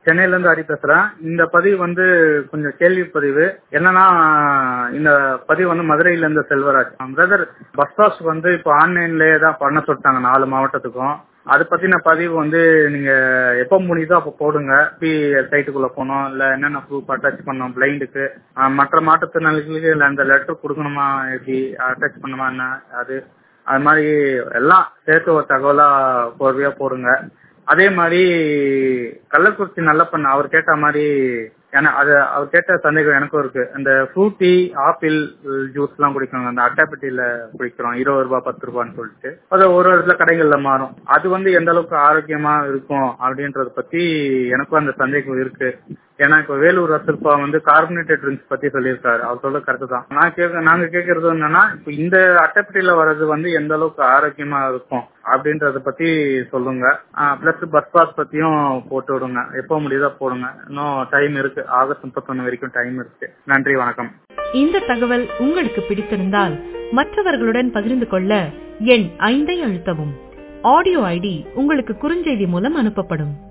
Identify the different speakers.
Speaker 1: சென்னையில இருந்து ஹரி பேசுறேன் இந்த பதிவு வந்து கொஞ்சம் கேள்வி பதிவு என்னன்னா இந்த பதிவு வந்து மதுரையில இருந்து செல்வராஜ் பிரதர் பஸ் பாஸ் வந்து இப்போ ஆன்லைன்லயே தான் பண்ண சொல்லிட்டாங்க நாலு மாவட்டத்துக்கும் அது பத்தின பதிவு வந்து நீங்க எப்போ முடியுதோ அப்போ போடுங்க பி சைட்டுக்குள்ள போனோம் இல்ல என்னென்ன ப்ரூஃப் அட்டாச் பண்ணோம் பிளைண்டுக்கு மற்ற மாற்றுத்திறனாளிகளுக்கு இல்ல அந்த லெட்டர் கொடுக்கணுமா எப்படி அட்டாச் பண்ணணுமா என்ன அது அது மாதிரி எல்லாம் சேர்த்து ஒரு தகவலா போர்வையா போடுங்க அதே மாதிரி கள்ளக்குறிச்சி நல்லப்பன் அவர் கேட்ட மாதிரி ஏன்னா அது அவர் கேட்ட சந்தேகம் எனக்கும் இருக்கு இந்த ஃப்ரூட்டி ஆப்பிள் ஜூஸ் எல்லாம் குடிக்கணும் அந்த அட்டைப்பெட்டியில குடிக்கிறோம் இருபது ரூபாய் பத்து ரூபான்னு சொல்லிட்டு அது ஒரு இடத்துல கடைகள்ல மாறும் அது வந்து எந்த அளவுக்கு ஆரோக்கியமா இருக்கும் அப்படின்றத பத்தி எனக்கும் அந்த சந்தேகம் இருக்கு ஏன்னா இப்ப வேலூர் ரசல்பா வந்து கார்பனேட்டட் ட்ரிங்க்ஸ் பத்தி சொல்லியிருக்காரு அவர் சொல்ல கருத்து தான் நான் கேட்க நாங்க கேட்கறது என்னன்னா இப்ப இந்த அட்டைப்பெட்டியில வர்றது வந்து எந்த அளவுக்கு ஆரோக்கியமா இருக்கும் அப்படின்றத பத்தி சொல்லுங்க பிளஸ் பஸ் பாஸ் பத்தியும் போட்டு விடுங்க எப்போ முடியுதோ போடுங்க இன்னும் டைம் இருக்கு ஆகஸ்ட் முப்பத்தொன்னு வரைக்கும் டைம் இருக்கு நன்றி வணக்கம்
Speaker 2: இந்த தகவல் உங்களுக்கு பிடித்திருந்தால் மற்றவர்களுடன் பகிர்ந்து கொள்ள எண் ஐந்தை அழுத்தவும் ஆடியோ ஐடி உங்களுக்கு குறுஞ்செய்தி மூலம் அனுப்பப்படும்